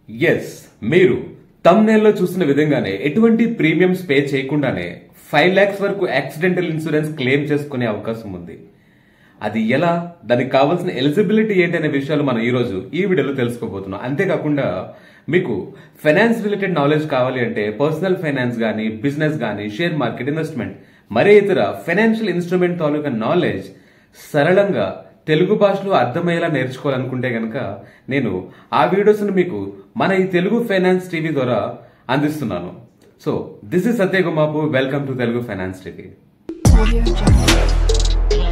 Yes మీరు తమ్నేల్లో చూసిన విధంగానే ఎటువంటి ప్రీమియంస్ పే చేయకుండానే ఫైవ్ ల్యాక్స్ వరకు యాక్సిడెంటల్ ఇన్సూరెన్స్ క్లెయిమ్ చేసుకునే అవకాశం ఉంది అది ఎలా దానికి కావాల్సిన ఎలిజిబిలిటీ ఏంటనే విషయాలు మనం ఈ రోజు ఈ వీడియోలో తెలుసుకోబోతున్నాం అంతేకాకుండా మీకు ఫైనాన్స్ రిలేటెడ్ నాలెడ్జ్ కావాలి అంటే పర్సనల్ ఫైనాన్స్ కానీ బిజినెస్ కానీ షేర్ మార్కెట్ ఇన్వెస్ట్మెంట్ మరే ఇతర ఫైనాన్షియల్ ఇన్స్ట్రుమెంట్ తాలూకా నాలెడ్జ్ సరళంగా తెలుగు భాషలో అర్థమయ్యేలా నేర్చుకోవాలనుకుంటే గనక నేను ఆ వీడియోస్ను మీకు మన ఈ తెలుగు ఫైనాన్స్ టీవీ ద్వారా అందిస్తున్నాను so this is Satyagumapu welcome to Telugu finance TV Audio Jungle.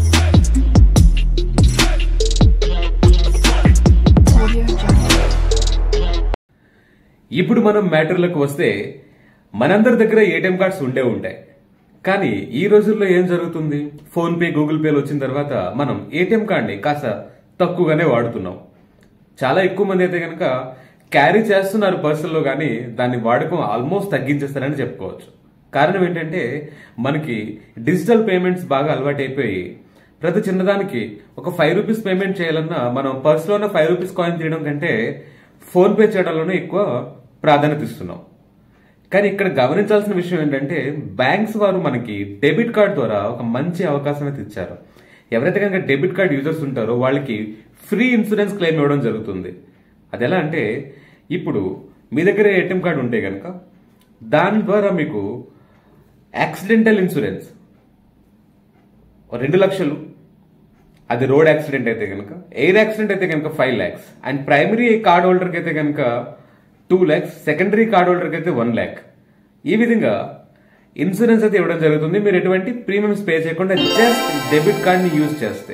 Audio Jungle. ఇప్పుడు మనం మ్యాటర్లకు వస్తే మనందరి దగ్గర ఏటీఎం కార్డ్స్ ఉండే ఉంటాయి కానీ ఈ రోజుల్లో ఏం జరుగుతుంది ఫోన్ పే గూగుల్ పేలు వచ్చిన తర్వాత మనం ఏటీఎం కార్డ్ని కాస్త తక్కువగానే వాడుతున్నాం చాలా ఎక్కువ మంది అయితే కనుక క్యారీ చేస్తున్నారు పర్సన్లో కానీ దాన్ని వాడకం ఆల్మోస్ట్ తగ్గించేస్తారని చెప్పుకోవచ్చు కారణం ఏంటంటే మనకి డిజిటల్ పేమెంట్స్ బాగా అలవాటైపోయి ప్రతి చిన్నదానికి ఒక ఫైవ్ రూపీస్ పేమెంట్ చేయాలన్నా మనం పర్స్లోనే ఫైవ్ రూపీస్ కాయిన్ తీయడం కంటే ఫోన్ పే చేయడంలోనే ఎక్కువ ప్రాధాన్యత ఇస్తున్నాం కానీ ఇక్కడ గమనించాల్సిన విషయం ఏంటంటే బ్యాంక్స్ వారు మనకి డెబిట్ కార్డ్ ద్వారా ఒక మంచి అవకాశం అయితే ఇచ్చారు ఎవరైతే కనుక డెబిట్ కార్డ్ యూజర్స్ ఉంటారో వాళ్ళకి ఫ్రీ ఇన్సూరెన్స్ క్లెయిమ్ ఇవ్వడం జరుగుతుంది అది ఎలా అంటే ఇప్పుడు మీ దగ్గర ఏటీఎం కార్డు ఉంటే కనుక దాని ద్వారా మీకు యాక్సిడెంటల్ ఇన్సూరెన్స్ రెండు లక్షలు అది రోడ్ యాక్సిడెంట్ అయితే కనుక ఎయిర్ యాక్సిడెంట్ అయితే కనుక five lakhs and primary card హోల్డర్కి అయితే కనుక టూ ల్యాక్స్ సెకండరీ కార్డ్ హోల్డర్కి అయితే వన్ ల్యాక్ ఈ విధంగా ఇన్సూరెన్స్ అయితే ఇవ్వడం జరుగుతుంది మీరు ఎటువంటి ప్రీమియమ్స్ పే చేయకుండా జస్ట్ డెబిట్ కార్డ్ని యూజ్ చేస్తే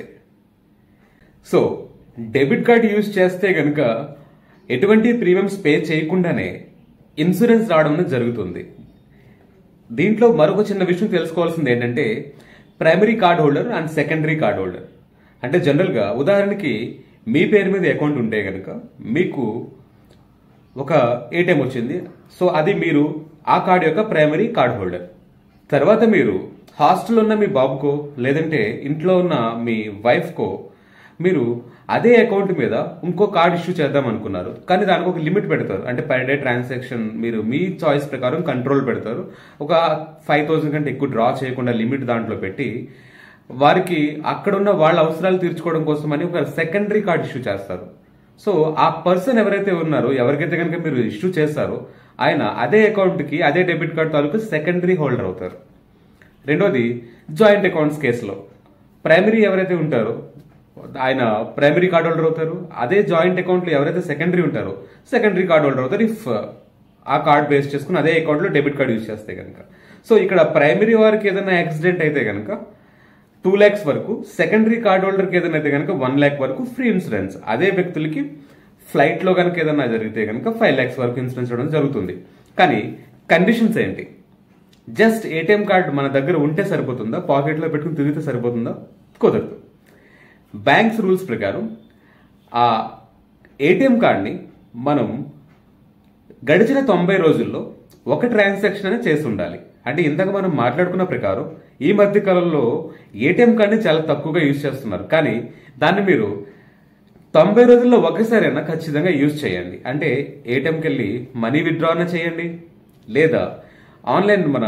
సో డెబిట్ కార్డ్ యూజ్ చేస్తే కనుక ఎటువంటి ప్రీమియమ్స్ పే చేయకుండానే ఇన్సూరెన్స్ రావడం అనేది జరుగుతుంది దీంట్లో మరొక చిన్న విషయం తెలుసుకోవాల్సింది ఏంటంటే primary card holder and secondary card holder అంటే జనరల్గా ఉదాహరణకి మీ పేరు మీద అకౌంట్ ఉంటే కనుక మీకు ఒక ఏటీఎం వచ్చింది సో అది మీరు ఆ కార్డు యొక్క ప్రైమరీ కార్డ్ హోల్డర్ తర్వాత మీరు హాస్టల్లో ఉన్న మీ బాబుకో లేదంటే ఇంట్లో ఉన్న మీ వైఫ్కో మీరు అదే అకౌంట్ మీద ఇంకో కార్డ్ ఇష్యూ చేద్దాం అనుకున్నారు కానీ దానికి ఒక లిమిట్ పెడతారు అంటే పర్ డే ట్రాన్సాక్షన్ మీరు మీ చాయిస్ ప్రకారం కంట్రోల్ పెడతారు ఒక ఫైవ్ థౌసండ్ కంటే ఎక్కువ డ్రా చేయకుండా లిమిట్ దాంట్లో పెట్టి వారికి అక్కడున్న వాళ్ళ అవసరాలు తీర్చుకోవడం కోసమని ఒక సెకండరీ కార్డ్ ఇష్యూ చేస్తారు సో ఆ పర్సన్ ఎవరైతే ఉన్నారో ఎవరికైతే కనుక మీరు ఇష్యూ చేస్తారో ఆయన అదే అకౌంట్కి అదే డెబిట్ కార్డ్ తాలూకు సెకండరీ హోల్డర్ అవుతారు రెండోది జాయింట్ అకౌంట్స్ కేసులో ప్రైమరీ ఎవరైతే ఉంటారో ఆయన ప్రైమరీ కార్డ్ హోల్డర్ అవుతారు అదే జాయింట్ అకౌంట్లో ఎవరైతే సెకండరీ ఉంటారో సెకండరీ కార్డ్ హోల్డర్ అవుతారు ఇఫ్ ఆ కార్డ్ బేస్ చేసుకుని అదే అకౌంట్లో డెబిట్ కార్డ్ యూజ్ చేస్తే కనుక సో ఇక్కడ ప్రైమరీ వారికి ఏదైనా యాక్సిడెంట్ అయితే కనుక టూ ల్యాక్స్ వరకు సెకండరీ కార్డ్ హోల్డర్కి ఏదైనా అయితే కనుక వన్ ల్యాక్ వరకు ఫ్రీ ఇన్సూరెన్స్ అదే వ్యక్తులకి ఫ్లైట్లో కనుక ఏదైనా జరిగితే కనుక ఫైవ్ ల్యాక్స్ వరకు ఇన్సూరెన్స్ ఇవ్వడం జరుగుతుంది కానీ కండిషన్స్ ఏంటి జస్ట్ ఏటీఎం కార్డ్ మన దగ్గర ఉంటే సరిపోతుందా పాకెట్లో పెట్టుకుని తిరిగితే సరిపోతుందా కుదరదు బ్యాంక్స్ రూల్స్ ప్రకారం ఆ ఏటీఎం కార్డ్ని మనం గడిచిన తొంభై రోజుల్లో ఒక ట్రాన్సాక్షన్ అనేది చేసి ఉండాలి అంటే ఇందాక మనం మాట్లాడుకున్న ప్రకారం ఈ మధ్య కాలంలో ఏటీఎం కార్డ్ని చాలా తక్కువగా యూజ్ చేస్తున్నారు కానీ దాన్ని మీరు తొంభై రోజుల్లో ఒకసారైనా ఖచ్చితంగా యూజ్ చేయండి అంటే ఏటీఎంకి వెళ్ళి మనీ విత్డ్రా అయినా చేయండి లేదా ఆన్లైన్ మన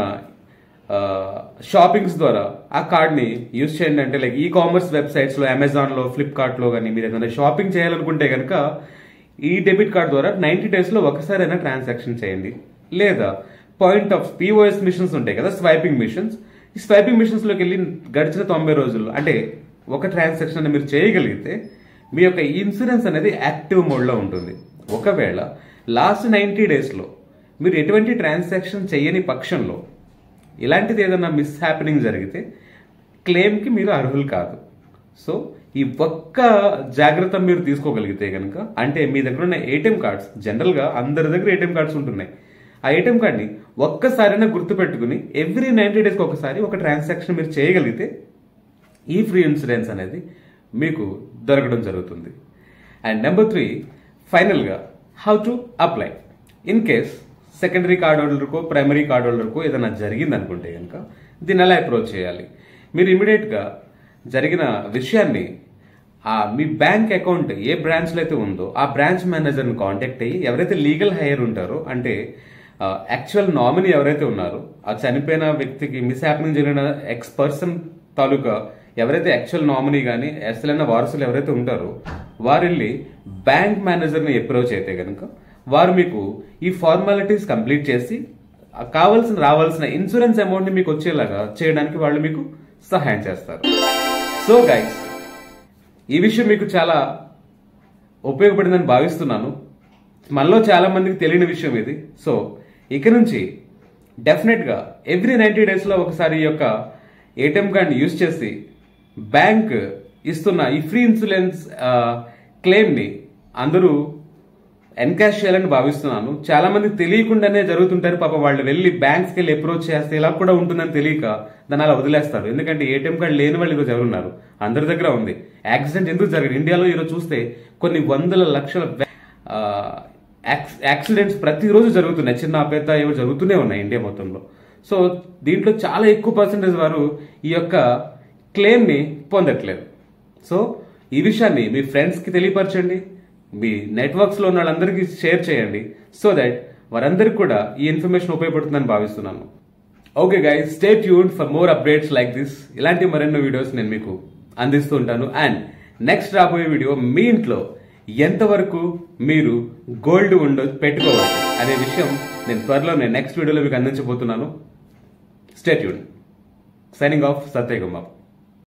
షాపింగ్స్ ద్వారా ఆ కార్డ్ని యూజ్ చేయండి అంటే లైక్ ఈ కామర్స్ వెబ్సైట్స్లో అమెజాన్లో ఫ్లిప్కార్ట్లో కానీ మీరు ఏదైనా షాపింగ్ చేయాలనుకుంటే కనుక ఈ డెబిట్ కార్డ్ ద్వారా నైంటీ డేస్లో ఒకసారైనా ట్రాన్సాక్షన్ చేయండి లేదా పాయింట్ ఆఫ్ పిఓఎస్ మిషన్స్ ఉంటాయి కదా స్వైపింగ్ మిషన్స్ ఈ స్వైపింగ్ మిషన్స్లోకి వెళ్ళి గడిచిన తొంభై రోజుల్లో అంటే ఒక ట్రాన్సాక్షన్ మీరు చేయగలిగితే మీ యొక్క ఇన్సూరెన్స్ అనేది యాక్టివ్ మోడ్లో ఉంటుంది ఒకవేళ లాస్ట్ నైంటీ డేస్లో మీరు ఎటువంటి ట్రాన్సాక్షన్ చేయని పక్షంలో ఇలాంటిది ఏదైనా మిస్ హ్యాపెనింగ్ జరిగితే క్లెయిమ్కి మీరు అర్హులు కాదు సో ఈ ఒక్క జాగ్రత్త మీరు తీసుకోగలిగితే కనుక అంటే మీ దగ్గర ఉన్న ఏటీఎం కార్డ్స్ జనరల్గా అందరి దగ్గర ఏటీఎం కార్డ్స్ ఉంటున్నాయి ఆ ఏటీఎం కార్డ్ని ఒక్కసారైనా గుర్తుపెట్టుకుని ఎవ్రీ నైంటీ డేస్కి ఒకసారి ఒక ట్రాన్సాక్షన్ మీరు చేయగలిగితే ఈ ఫ్రీ ఇన్సూరెన్స్ అనేది మీకు దొరకడం జరుగుతుంది అండ్ నెంబర్ త్రీ ఫైనల్గా how to apply in case secondary card హోల్డర్కో ప్రైమరీ కార్డ్ హోల్డర్కో ఏదైనా జరిగింది అనుకుంటే కనుక దీన్ని ఎలా అప్రోచ్ చేయాలి మీరు ఇమీడియట్గా జరిగిన విషయాన్ని ఆ మీ బ్యాంక్ అకౌంట్ ఏ బ్రాంచ్ లో అయితే ఉందో ఆ బ్రాంచ్ మేనేజర్ని కాంటాక్ట్ అయ్యి ఎవరైతే లీగల్ హైయర్ ఉంటారో అంటే యాక్చువల్ నామినీ ఎవరైతే ఉన్నారో ఆ చనిపోయిన వ్యక్తికి మిస్ హ్యాపెనింగ్ జరిగిన ఎక్స్ పర్సన్ తాలూకా ఎవరైతే యాక్చువల్ నామినీ కానీ అసలైన వారసులు ఎవరైతే ఉంటారో వారు వెళ్ళి బ్యాంక్ మేనేజర్ని అప్రోచ్ అయితే కనుక వారు మీకు ఈ ఫార్మాలిటీస్ కంప్లీట్ చేసి ఆ కావాల్సిన రావాల్సిన ఇన్సూరెన్స్ అమౌంట్ ని మీకు వచ్చేలాగా చేయడానికి వాళ్ళు మీకు సహాయం చేస్తారు సో గైస్ ఈ విషయం మీకు చాలా ఉపయోగపడిందని భావిస్తున్నాను మనలో చాలా మందికి తెలియని విషయం ఇది సో ఇక నుంచి డెఫినెట్ గా ఎవ్రీ నైన్టీ డేస్ లో ఒకసారి ఈ యొక్క ఏటీఎం కార్డ్ యూజ్ చేసి బ్యాంక్ ఇస్తున్న ఈ ఫ్రీ ఇన్సూరెన్స్ క్లెయిమ్ ని అందరూ ఎన్కాష్ చేయాలని భావిస్తున్నాను చాలా మంది తెలియకుండానే జరుగుతుంటారు పాప వాళ్ళు వెళ్ళి బ్యాంక్స్ కి వెళ్ళి అప్రోచ్ చేస్తే ఇలా కూడా ఉంటుందని తెలియక దాన్ని అలా వదిలేస్తారు ఎందుకంటే ఏటీఎం కార్డు లేని వాళ్ళు ఈరోజు ఎవరున్నారు అందరి దగ్గర ఉంది యాక్సిడెంట్ ఎందుకు జరిగింది ఇండియాలో ఈరోజు చూస్తే కొన్ని వందల లక్షల ఆ, యాక్స్- యాక్సిడెంట్స్ ప్రతిరోజు జరుగుతున్నాయి చిన్న పెద్ద ఏవో జరుగుతూనే ఉన్నాయి ఇండియా మొత్తంలో సో దీంట్లో చాలా ఎక్కువ పర్సెంటేజ్ వారు ఈ యొక్క క్లెయిమ్ ని పొందట్లేదు సో ఈ విషయాన్ని మీ ఫ్రెండ్స్ కి తెలియపరచండి మీ నెట్వర్క్స్ లో ఉన్న వాళ్ళందరికీ షేర్ చేయండి సో దట్ వారందరికి కూడా ఈ ఇన్ఫర్మేషన్ ఉపయోగపడుతుందని భావిస్తున్నాను okay guys stay tune for more updates like this ఇలాంటి మరెన్నో వీడియోస్ నేను మీకు అందిస్తూ ఉంటాను అండ్ నెక్స్ట్ రాబోయే వీడియో మీ ఇంట్లో ఎంతవరకు మీరు గోల్డ్ ఉండ పెట్టుకోవచ్చు అనే విషయం నేను త్వరలో నేను నెక్స్ట్ వీడియోలో మీకు అందించబోతున్నాను స్టే ట్యూన్ సైనింగ్ ఆఫ్ సత్యగుమ్మ